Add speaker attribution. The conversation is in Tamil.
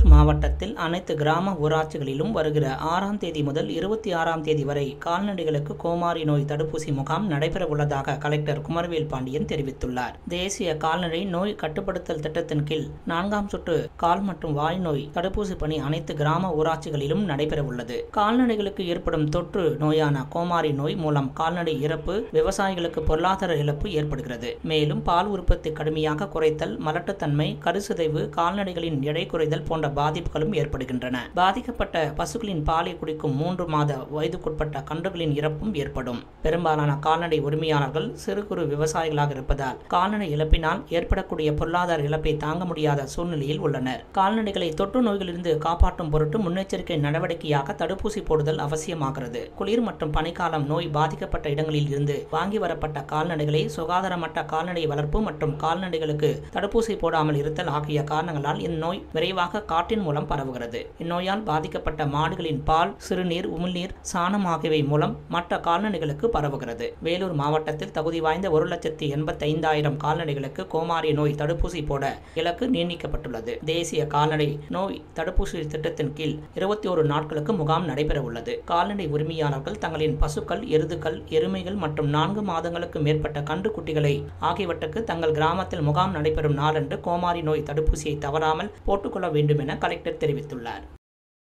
Speaker 1: வேலூர் மாவட்டத்தில் அனைத்து கிராம ஊராட்சிகளிலும் வருகிற ஆறாம் தேதி முதல் இருபத்தி ஆறாம் தேதி வரை கால்நடைகளுக்கு கோமாரி நோய் தடுப்பூசி முகாம் நடைபெறவுள்ளதாக கலெக்டர் குமரவேல் பாண்டியன் தெரிவித்துள்ளார் தேசிய கால்நடை நோய் கட்டுப்படுத்தல் திட்டத்தின் கீழ் நான்காம் சுற்று கால் மற்றும் வாய் நோய் தடுப்பூசி பணி அனைத்து கிராம ஊராட்சிகளிலும் நடைபெறவுள்ளது கால்நடைகளுக்கு ஏற்படும் தொற்று நோயான கோமாரி நோய் மூலம் கால்நடை இறப்பு விவசாயிகளுக்கு பொருளாதார இழப்பு ஏற்படுகிறது மேலும் பால் உற்பத்தி கடுமையாக குறைத்தல் மலட்டுத்தன்மை கருசிதைவு கால்நடைகளின் எடை குறைதல் போன்ற பாதிப்புகளும் ஏற்படுகின்றன பாதிக்கப்பட்ட பசுக்களின் பாலை குடிக்கும் மூன்று மாத வயதுக்குட்பட்ட கன்றுகளின் இறப்பும் ஏற்படும் பெரும்பாலான கால்நடை உரிமையாளர்கள் சிறு குறு விவசாயிகளாக இருப்பதால் கால்நடை இழப்பினால் ஏற்படக்கூடிய பொருளாதார இழப்பை தாங்க முடியாத சூழ்நிலையில் உள்ளனர் கால்நடைகளை தொற்று நோய்களிலிருந்து காப்பாற்றும் பொருட்டு முன்னெச்சரிக்கை நடவடிக்கையாக தடுப்பூசி போடுதல் அவசியமாகிறது குளிர் மற்றும் பனிக்காலம் நோய் பாதிக்கப்பட்ட இடங்களில் இருந்து வாங்கி வரப்பட்ட கால்நடைகளை சுகாதாரமற்ற கால்நடை வளர்ப்பு மற்றும் கால்நடைகளுக்கு தடுப்பூசி போடாமல் இருத்தல் ஆகிய காரணங்களால் இந்நோய் விரைவாக காற்றின் மூலம் பரவுகிறது இந்நோயால் பாதிக்கப்பட்ட மாடுகளின் பால் சிறுநீர் உமிழ்நீர் சாணம் ஆகியவை மூலம் மற்ற கால்நடைகளுக்கு பரவுகிறது வேலூர் மாவட்டத்தில் தகுதி வாய்ந்த ஒரு லட்சத்தி எண்பத்தி ஐந்தாயிரம் கால்நடைகளுக்கு கோமாரி நோய் தடுப்பூசி போட இலக்கு நிர்ணயிக்கப்பட்டுள்ளது தேசிய கால்நடை நோய் தடுப்பூசி திட்டத்தின் கீழ் இருபத்தி ஒரு நாட்களுக்கு முகாம் நடைபெற உள்ளது கால்நடை உரிமையாளர்கள் தங்களின் பசுக்கள் எருதுகள் எருமைகள் மற்றும் நான்கு மாதங்களுக்கு மேற்பட்ட கன்று குட்டிகளை ஆகியவற்றுக்கு தங்கள் கிராமத்தில் முகாம் நடைபெறும் நாளன்று கோமாரி நோய் தடுப்பூசியை தவறாமல் போட்டுக்கொள்ள வேண்டும் என கலெக்டர் தெரிவித்துள்ளார்